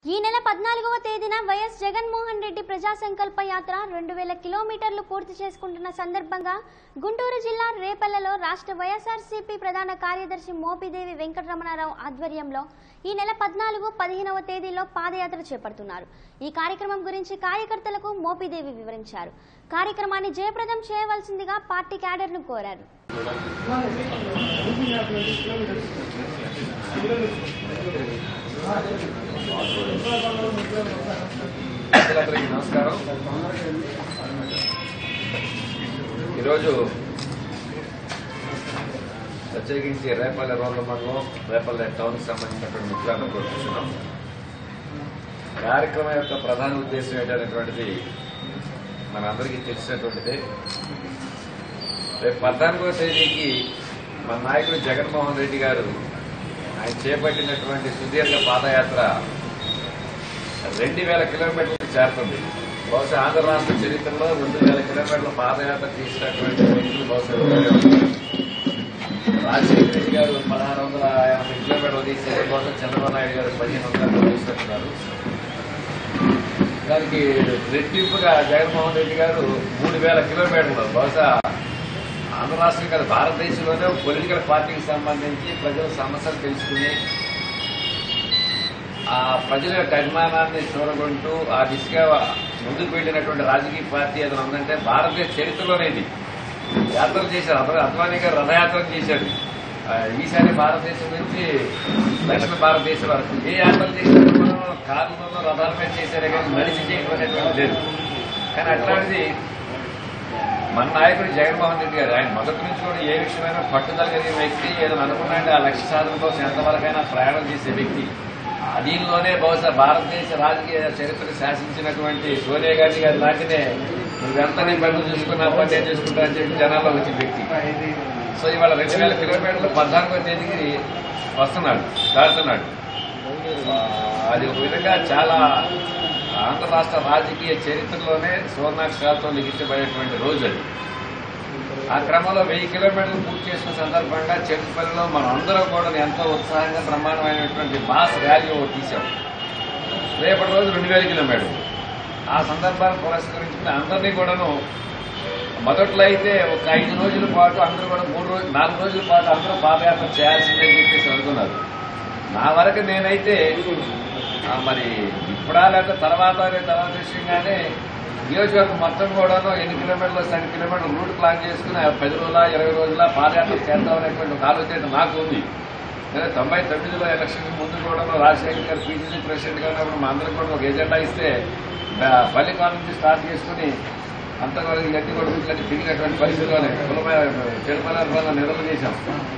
ఈ నెల పద్నాలుగవ తేదీన వైఎస్ జగన్మోహన్ రెడ్డి ప్రజా సంకల్ప యాత్ర రెండు వేల కిలోమీటర్లు పూర్తి చేసుకుంటున్న సందర్భంగా గుంటూరు జిల్లా రేపల్లెలో రాష్ట్ర వైఎస్ఆర్సీపీ ప్రధాన కార్యదర్శి మోపిదేవి వెంకటరమణారావు ఆధ్వర్యంలో ఈ నెల పద్నాలుగు పదిహేనవ తేదీలో పాదయాత్ర చేపడుతున్నారు ఈ కార్యక్రమం గురించి కార్యకర్తలకు మోపిదేవి వివరించారు కార్యక్రమాన్ని జయప్రదం చేయవలసిందిగా పార్టీ క్యాడర్ను కోరారు ప్రజలందరికీ నమస్కారం ఈరోజు ప్రత్యేకించి రేపల్లె రోడ్ల మండలం రేపల్లె టౌన్కి సంబంధించినటువంటి మిత్రులను కోరుకుంటున్నాం కార్యక్రమం యొక్క ప్రధాన ఉద్దేశం ఏంటనేటువంటిది మనందరికీ తెలిసినటువంటిదే రేపు పద్నాలుగో తేదీకి మన నాయకుడు జగన్మోహన్ రెడ్డి గారు ఆయన చేపట్టినటువంటి సుదీర్ఘ పాదయాత్ర రెండు వేల కిలోమీటర్లకు చేరుతుంది బహుశా ఆంధ్ర రాష్ట్ర చరిత్రలో రెండు వేల కిలోమీటర్ల పాదయాత్ర తీసినటువంటి వ్యక్తులు బహుశా ఎవరైనా ఉంటారు. రాజశేఖర రెడ్డి గారు పదహారు వందల ఎనభై కిలోమీటర్లు తీసారు బహుశా చంద్రబాబు నాయుడు గారు పదిహేను వందల తీసినట్టున్నారు దానికి రెట్టింపుగా జగన్మోహన్ రెడ్డి గారు మూడు వేల కిలోమీటర్లు బహుశా ఆంధ్ర రాష్ట్రం కాదు భారతదేశంలోనే పొలిటికల్ పార్టీకి సంబంధించి ప్రజల సమస్యలు తెలుసుకుని ఆ ప్రజల యొక్క అభిమానాన్ని చూరగొంటూ ఆ దిశగా ముందుకు వెళ్ళినటువంటి రాజకీయ పార్టీ ఏదైనా ఉందంటే భారతదేశ చరిత్రలోనే ఇది యాత్రలు చేశారు అతను అద్వానీ గారు రథయాత్ర చేశాడు ఆ, ఈశాన్య భారతదేశం నుంచి దక్షిణ భారతదేశం వరకు ఏ యాత్రలు చేసినా మనం కార్లలో రథాల మీద చేశారే కానీ నడిచి చేయడం అనేటువంటి లేదు కానీ అట్లాంటిది మన నాయకుడు జగన్మోహన్ రెడ్డి గారు ఆయన మొదటి నుంచి కూడా ఏ విషయమైనా పట్టుదల కలిగిన వ్యక్తి ఏదైనా అనుకున్నాంటే ఆ లక్ష్య సాధన కోసం ఎంతవరకైనా ప్రయాణం చేసే వ్యక్తి దీనిలోనే బహుశా భారతదేశ రాజకీయ చరిత్ర శాసించినటువంటి సోనియా గాంధీ గారి లాంటినే నువ్వెంత నీ పనులు చూసుకున్నా పని నేను చూసుకుంటా అని చెప్పి జనాల్లో వచ్చిన వ్యక్తి సో ఇవాళ రెండు వేల కిలోమీటర్లు పద్నాలుగో తేదీకి వస్తున్నాడు దాడుతున్నాడు ఆ, అది ఒక విధంగా చాలా ఆంధ్ర రాష్ట్ర రాజకీయ చరిత్రలోనే సువర్ణాక్షరాలతో లిఖించబడేటువంటి రోజు అది ఆ క్రమంలో వెయ్యి కిలోమీటర్లు పూర్తి చేసిన సందర్భంగా చెరుకుపల్లిలో మనం అందరం కూడా ఎంతో ఉత్సాహంగా బ్రహ్మాండమైనటువంటి మాస్ ర్యాలీ ఒకటి తీసాం రేపటి రోజు రెండు వేల కిలోమీటర్లు ఆ సందర్భాన్ని పురస్కరించుకుని అందరినీ కూడాను మొదట్లో అయితే ఒక ఐదు రోజుల పాటు అందరూ కూడా మూడు రోజులు నాలుగు రోజుల పాటు అందరూ పాదయాత్ర చేయాల్సిందని చెప్పేసి అనుకున్నారు నా వరకు నేనైతే ఆ, మరి ఇప్పుడా లేకపోతే తర్వాత అనే తర్వాత విషయంగానే నియోజకవర్గం మొత్తం కూడాను ఎన్ని కిలోమీటర్లు వస్తే అన్ని కిలోమీటర్లు రూట్ ప్లాన్ చేసుకుని ఆ పది రోజుల ఇరవై రోజుల పాదయాత్ర చేద్దాం అనేటువంటి ఒక ఆలోచన నాకు ఉంది నేను తొంభై తొమ్మిదిలో ఎలక్షన్ ముందు కూడా రాజశేఖర్ గారు పీసీసీ ప్రెసిడెంట్ గా ఉన్నప్పుడు మా అందరికి కూడా ఒక ఎజెండా ఇస్తే బ- పల్లికాలం నుంచి స్టార్ట్ చేసుకుని అంతవరకు గట్టి కూడా రూట్లన్నీ తిరిగినటువంటి పరిస్థితిలోనే కులమైన చెడుపల నిధులు చేశాం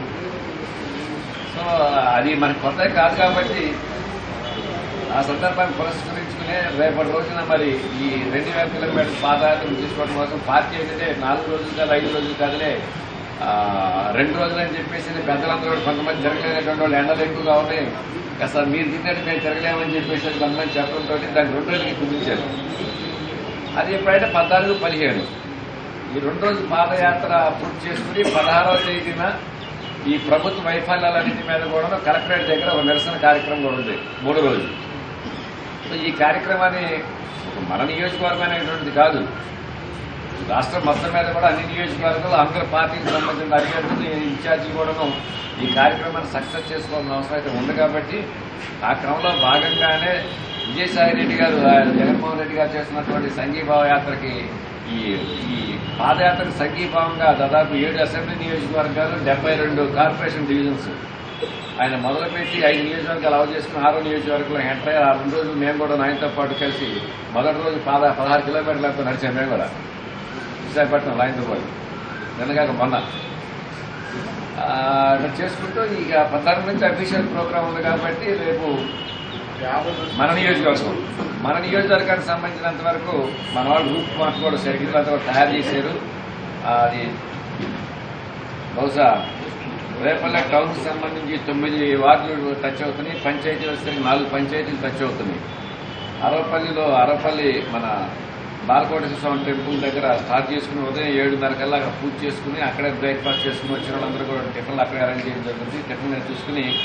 సో అది మనకి కొత్త కాదు కాబట్టి ఆ సందర్భాన్ని పురస్కరించుకునే రేపటి రోజున మరి ఈ రెండు వేల కిలోమీటర్ పాదయాత్ర తీసుకోవడం కోసం పార్టీ ఏంటంటే నాలుగు రోజులు కాదు ఐదు రోజులు కాదులే ఆ, రెండు రోజులు అని చెప్పేసి పెద్దలందరూ కూడా కొంతమంది తిరగలేనటువంటి వాళ్ళు ఎండలు ఎక్కువగా ఉన్నాయి అసలు మీరు తిన్నట్టు మేము తిరగలేమని చెప్పేసి కొంతమంది చెప్పడంతో దాన్ని రెండు రోజులకి కుదించారు అది ఎప్పుడైతే పద్నాలుగు పదిహేడు ఈ రెండు రోజులు పాదయాత్ర పూర్తి చేసుకుని పదహారవ తేదీన ఈ ప్రభుత్వ వైఫల్యాలన్నింటి మీద కూడా కలెక్టరేట్ దగ్గర ఒక నిరసన కార్యక్రమం కూడా ఉంది మూడు రోజులు సో ఈ కార్యక్రమాన్ని మన నియోజకవర్గం అనేటువంటిది కాదు రాష్ట్రం మొత్తం మీద కూడా అన్ని నియోజకవర్గాలు అందరు పార్టీకి సంబంధించిన అభ్యర్థులు ఇన్ఛార్జీలు కూడాను ఈ కార్యక్రమాన్ని సక్సెస్ చేసుకోవాల్సిన అవసరం అయితే ఉంది కాబట్టి ఆ క్రమంలో భాగంగానే విజయసాయి రెడ్డి గారు ఆ జగన్మోహన్ రెడ్డి గారు చేస్తున్నటువంటి సంఘీభావ యాత్రకి ఈ ఈ పాదయాత్రకు సంఘీభావంగా దాదాపు ఏడు అసెంబ్లీ నియోజకవర్గాలు డెబ్బై రెండు కార్పొరేషన్ డివిజన్స్ ఆయన మొదలుపెట్టి ఐదు నియోజకవర్గాలు అలవ చేసుకుని ఆరో నియోజకవర్గంలో ఎంటర్ అయ్యి ఆ రెండు రోజులు మేము కూడా ఆయనతో పాటు కలిసి మొదటి రోజు పాద పదహారు కిలోమీటర్లతో నడిచాం మేము కూడా విశాఖపట్నం లైన్తో పాటు నిన్నగాక మొన్న ఆ, అట్లా చేసుకుంటూ ఇక పద్నాలుగు నుంచి అఫీషియల్ ప్రోగ్రామ్ ఉంది కాబట్టి రేపు మన నియోజకవర్గం మన నియోజకవర్గానికి సంబంధించినంత వరకు మన వాళ్ళు రూట్ మార్క్ కూడా సరిగ్గా తయారు చేశారు ఆ, అది బహుశా రేపల్లె టౌన్కి సంబంధించి తొమ్మిది వార్డులు టచ్ అవుతున్నాయి పంచాయతీలు వచ్చేసరికి నాలుగు పంచాయతీలు టచ్ అవుతున్నాయి అరవపల్లిలో అరవపల్లి మన బాలకోటేశ్వర స్వామి టెంపుల్ దగ్గర స్టార్ట్ చేసుకుని ఉదయం ఏడున్నర కల్లా అక్కడ పూజ చేసుకుని అక్కడే బ్రేక్ఫాస్ట్ చేసుకుని వచ్చిన వాళ్ళందరూ కూడా టిఫిన్లు అక్కడే అరేంజ్ చేయడం జరుగుతుంది టిఫిన్ చూసుకుని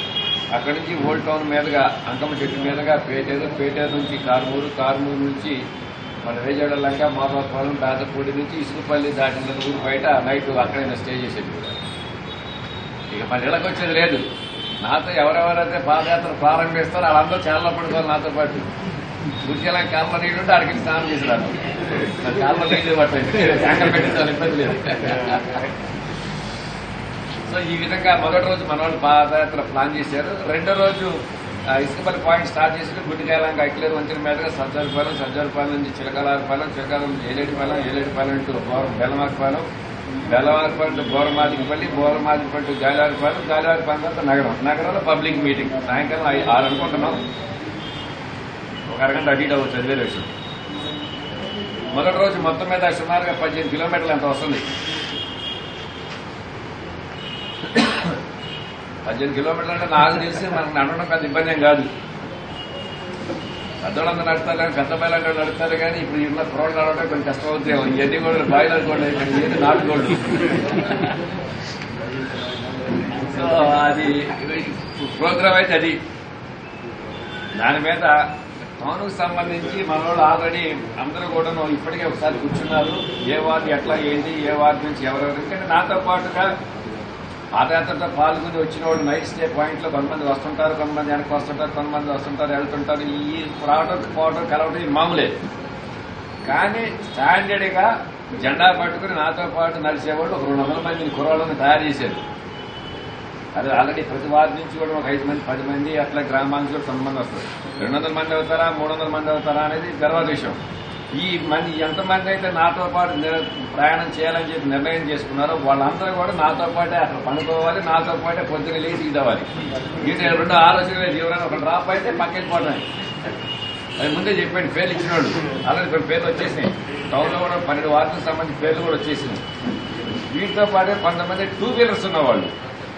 అక్కడి నుంచి ఓల్డ్ టౌన్ మీదుగా అంకమ్మ చెట్టు మీదుగా పేటేరు పేటేరు నుంచి కార్మూరు కార్మూరు నుంచి మన రేజాడ లంక మాధవపాలెం పేదపూడి నుంచి ఇసుకపల్లి దాటిన ఊరు బయట నైట్ అక్కడైనా స్టే చేసేది కూడా ఇక మన ఇళ్ళకి వచ్చేది లేదు నాతో ఎవరెవరైతే పాదయాత్ర ప్రారంభిస్తారో వాళ్ళందరూ చాలా పడుకోవాలి నాతో పాటు గురికెలా కాళ్ళ నీళ్ళు ఉంటే అక్కడికి స్నానం చేసిరాను మరి కాళ్ళ నీళ్ళు పట్టలేదు ట్యాంకర్ పెట్టించాలి ఇబ్బంది లేదు సో ఈ విధంగా మొదటి రోజు మన వాళ్ళు పాదయాత్ర ప్లాన్ చేశారు రెండో రోజు ఆ, ఇసుకపల్లి పాయింట్ స్టార్ట్ చేసి గుడ్డికాయలంగా ఐక్యలేదు వంచిన మీదుగా సజ్జారిపాలెం సజ్జారిపాలెం నుంచి చిలకలారిపాలెం చిలకాలం నుంచి Eletipalem Eletipalem to Boram Bellamaripalem Bellamaripalem to Boramadikipalli Boramadikipalli to Galivaripalem Galivaripalem తర్వాత నగరం నగరంలో పబ్లిక్ మీటింగ్ సాయంకాలం ఐ- ఆరు అనుకుంటున్నాం ఒక అరగంట అటు ఇటు అవ్వచ్చు అది వేరే విషయం మొదటి రోజు మొత్తం మీద సుమారుగా పద్దెనిమిది కిలోమీటర్లు ఎంత వస్తుంది పద్దెనిమిది కిలోమీటర్లు అంటే నాకు తెలిసి మనకు నడవడం పెద్ద ఇబ్బంది ఏం కాదు పెద్దోళ్ళందరూ నడుస్తారు కానీ పెద్ద బయలు నడుస్తారు కానీ ఇప్పుడు ఉన్న కుర్రోళ్ళు నడవడం కొంచెం కష్టం అవుతాయి ఇవన్నీ కూడా బాయిలర్ కూడా ఏది నాటుకోళ్ళు సో అది ప్రోగ్రామ్ అయితే అది దాని మీద టౌన్కు సంబంధించి మన వాళ్ళు ఆల్రెడీ అందరూ కూడా ఇప్పటికే ఒకసారి కూర్చున్నారు ఏ వార్డు ఎట్లా ఏంటి ఏ వార్డు నుంచి ఎవరెవరు ఎందుకంటే నాతో పాటుగా పాదయాత్రతో పాల్గొని వచ్చిన వాళ్ళు నైట్ స్టే పాయింట్ లో కొంతమంది వస్తుంటారు కొంతమంది వెనక్కి వస్తుంటారు కొంతమంది వస్తుంటారు వెళ్తుంటారు ఈ రావడం పోవడం కలవడం ఇది మామూలే కానీ స్టాండర్డ్ గా జెండా పట్టుకుని నాతో పాటు నడిచేవాళ్ళు ఒక రెండు వందల మందిని కుర్రాళ్ళని తయారు చేశారు అది ఆల్రెడీ ప్రతి వారి నుంచి కూడా ఒక ఐదు మంది పది మంది అట్లా గ్రామాల నుంచి కూడా కొంతమంది వస్తారు రెండు వందల మంది అవుతారా మూడు వందల మంది అవుతారా అనేది తర్వాత విషయం ఈ మంది ఎంతమంది అయితే నాతో పాటు నిర- ప్రయాణం చేయాలని చెప్పి నిర్ణయం చేసుకున్నారో వాళ్ళందరూ కూడా నాతో పాటే అక్కడ పనుకోవాలి నాతో పాటే పొద్దున లేచి ఇదవ్వాలి ఇది రెండు ఆలోచన లేదు ఎవరైనా ఒక డ్రాప్ అయితే పక్కెళ్ళిపోవడం అది ముందే చెప్పండి పేర్లు ఇచ్చినోడు అలాగే కొన్ని పేర్లు వచ్చేసినాయి టౌన్లో కూడా పన్నెండు వార్తలకు సంబంధించి పేర్లు కూడా వచ్చేసినాయి వీటితో పాటు కొంతమంది టూ వీలర్స్ ఉన్నవాళ్ళు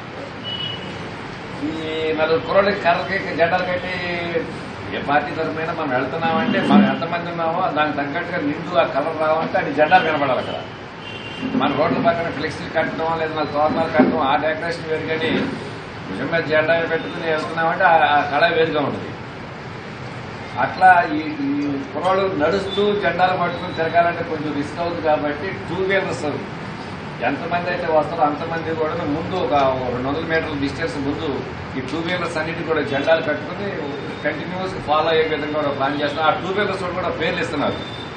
ఈ నలుగురు కుర్రోళ్ళకి కర్రకి జెండాలు కట్టి ఏ పార్టీ తరఫున మనం వెళ్తున్నామంటే మనం ఎంతమంది ఉన్నామో దానికి తగ్గట్టుగా నిండు ఆ కలర్ రావాలంటే అది జెండాలు కనబడాలి అక్కడ మన రోడ్ల పక్కన ఫ్లెక్సీలు కట్టడం లేదా మన తోరణాలు కట్టడం ఆ డెకరేషన్ వేరు కానీ భుజం మీద జెండా పెట్టుకుని వెళ్తున్నామంటే ఆ ఆ కళ వేరుగా ఉంటుంది అట్లా ఈ ఈ కుర్రోళ్ళు నడుస్తూ జెండాలు పట్టుకుని తిరగాలంటే కొంచెం రిస్క్ అవుతుంది కాబట్టి టూ వీలర్స్ ఎంతమంది అయితే వస్తారో అంతమంది కూడా ముందు ఒక రెండు వందల మీటర్ల డిస్టెన్స్ ముందు ఈ టూ వీలర్స్ అన్నిటి కూడా జెండాలు కట్టుకుని కంటిన్యూస్ ఫాలో అయ్యే విధంగా కూడా ప్లాన్ చేస్తున్నారు ఆ టూ వీలర్స్ కూడా పేర్లు ఇస్తున్నారు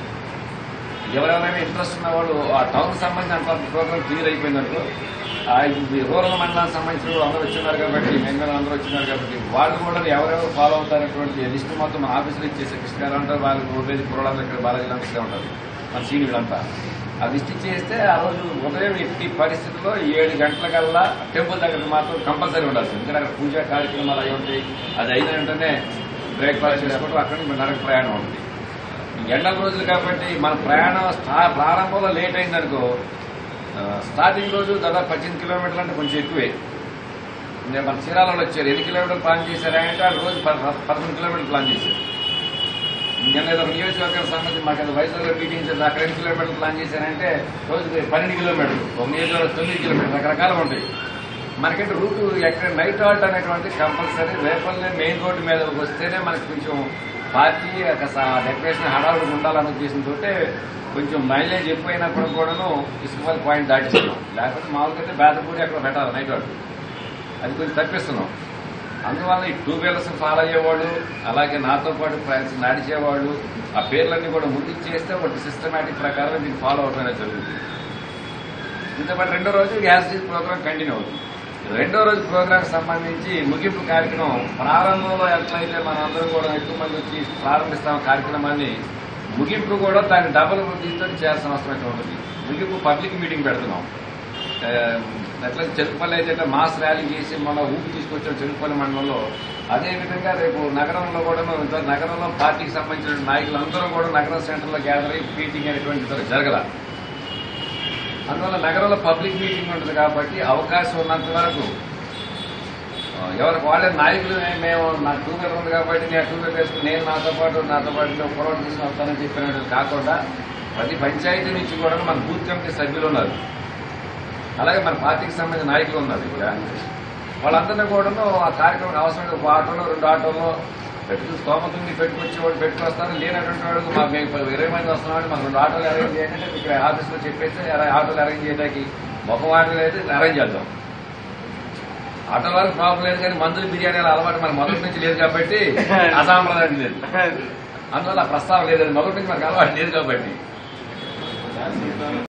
ఎవరెవరైనా ఇంట్రెస్ట్ ఉన్న వాళ్ళు ఆ టౌన్ సంబంధించిన అంత ప్రోగ్రామ్ క్లియర్ అయిపోయిందనుకో ఆ ఈ రూరల్ మండలానికి సంబంధించిన వాళ్ళు అందరూ వచ్చినారు కాబట్టి బెంగాల్ అందరూ వచ్చినారు కాబట్టి వాళ్ళు కూడా ఎవరెవరు ఫాలో అవుతారనేటువంటి లిస్ట్ మొత్తం మన ఆఫీసులో ఇచ్చేసి కృష్ణగారు ఉంటారు వాళ్ళు రూపేజ్ కుర్రాళ్ళు ఇక్కడ బాలాజీ ఇక్కడే ఉంటారు మన సీనియర్లంతా ఆ లిస్ట్ ఇచ్చేస్తే ఆ రోజు ఉదయం ఎట్టి పరిస్థితుల్లో ఏడు గంటలకల్లా టెంపుల్ దగ్గర మాత్రం కంపల్సరీ ఉండాలి ఎందుకంటే అక్కడ పూజా కార్యక్రమాలు అవి ఉంటాయి అది అయిన వెంటనే బ్రేక్ఫాస్ట్ చేసుకోవడం అక్కడ నుంచి నడక ప్రయాణం ఉంటుంది ఈ ఎండల రోజులు కాబట్టి మన ప్రయాణం స్టా- ప్రారంభంలో లేట్ అయిందనుకో ఆ, స్టార్టింగ్ రోజు దాదాపు పద్దెనిమిది కిలోమీటర్లు అంటే కొంచెం ఎక్కువే నేను మన చీరాలలో వచ్చారు ఎన్ని కిలోమీటర్లు ప్లాన్ చేశారు అంటే ఆ రోజు పద- పదకొండు కిలోమీటర్లు ప్లాన్ చేశారు నేను ఏదో నియోజకవర్గం సంబంధించి మాకు అది వైజాగ్లో మీటింగ్ చేసి అక్కడ ఎన్ని కిలోమీటర్లు ప్లాన్ చేశారంటే రోజుకి పన్నెండు కిలోమీటర్లు ఒక నియోజకవర్గం తొమ్మిది కిలోమీటర్లు రకరకాలు ఉంటాయి మనకంటే రూట్ ఎక్కడ నైట్ హాల్ట్ అనేటువంటి కంపల్సరీ రేపల్లే మెయిన్ రోడ్డు మీద వస్తేనే మనకి కొంచెం పార్టీ డెకరేషన్ హడావుడు ఉండాలన్న ఉద్దేశంతో కొంచెం మైలేజ్ ఎక్కువైనప్పుడు కూడాను ఇసుకపల్లి పాయింట్ దాటిస్తున్నాం లేకపోతే మామూలుగా అయితే బేదపూడి అక్కడ పెట్టాలి నైట్ హాల్ట్ అది కొంచెం తప్పిస్తున్నాం అందువల్ల ఈ టూ వీలర్స్ ఫాలో అయ్యేవాళ్ళు అలాగే నాతో పాటు ఫ్రెండ్స్ నడిచేవాళ్ళు ఆ పేర్లన్నీ కూడా ముందు చేస్తే ఒకటి సిస్టమేటిక్ ప్రకారం దీన్ని ఫాలో అవడం అనేది జరుగుతుంది ఇంతపాటు రెండో రోజు గ్యాస్ ప్రోగ్రామ్ కంటిన్యూ అవుతుంది రెండో రోజు ప్రోగ్రామ్ సంబంధించి ముగింపు కార్యక్రమం ప్రారంభంలో ఎట్లయితే మన అందరం కూడా ఎక్కువ మంది వచ్చి ప్రారంభిస్తాం కార్యక్రమాన్ని ముగింపు కూడా దాన్ని డబుల్ దీంతో చేయాల్సిన అవసరం అయితే ఉంటుంది ముగింపు పబ్లిక్ మీటింగ్ పెడుతున్నాం ఆ, ఎట్లా చెరుకుపల్లి అయితే ఇట్లా మాస్ ర్యాలీ చేసి మన ఊపి తీసుకొచ్చాం చెరుకుపల్లి మండలంలో అదే విధంగా రేపు నగరంలో కూడా ఇంత నగరంలో పార్టీకి సంబంధించిన నాయకులందరూ కూడా నగరం సెంటర్లో గ్యాదర్ అయ్యి మీటింగ్ అనేటువంటి జరగల అందువల్ల నగరంలో పబ్లిక్ మీటింగ్ ఉంటుంది కాబట్టి అవకాశం ఉన్నంత వరకు ఆ, ఎవరికి వాళ్ళే నాయకులు మే- మేము నా టూ వీలర్ ఉంది కాబట్టి నేను టూ వీలర్ వేసుకుని నేను నాతో పాటు నాతో పాటు పొరపాటు తీసుకుని వస్తానని చెప్పినట్టు కాకుండా ప్రతి పంచాయతీ నుంచి కూడా మన బూత్ కమిటీ సభ్యులు ఉన్నారు అలాగే మన పార్టీకి సంబంధించిన నాయకులు ఉన్నారు ఇక్కడ వాళ్ళందరినీ కూడాను ఆ కార్యక్రమం అవసరమైన ఒక ఆటోలో రెండు ఆటోలో పెట్టుకు స్తోమతుంది పెట్టుకొచ్చి వాడు పెట్టుకొస్తారు లేనటువంటి వాడు మా మేము ఇరవై మంది వస్తున్నామని మాకు రెండు ఆటోలు అరేంజ్ చేయండి అంటే ఇక్కడ ఆఫీస్లో చెప్పేసి అరే ఆటోలు అరేంజ్ చేయడానికి ఒక ఆటోలు అయితే అరేంజ్ చేద్దాం ఆటోల వరకు ప్రాబ్లం లేదు కానీ మందులు బిర్యానీలు అలవాటు మనకు మొదటి నుంచి లేదు కాబట్టి అసాంప్రదాయం లేదు అందువల్ల ఆ ప్రస్తావన లేదండి మొదటి నుంచి మనకు అలవాటు లేదు కాబట్టి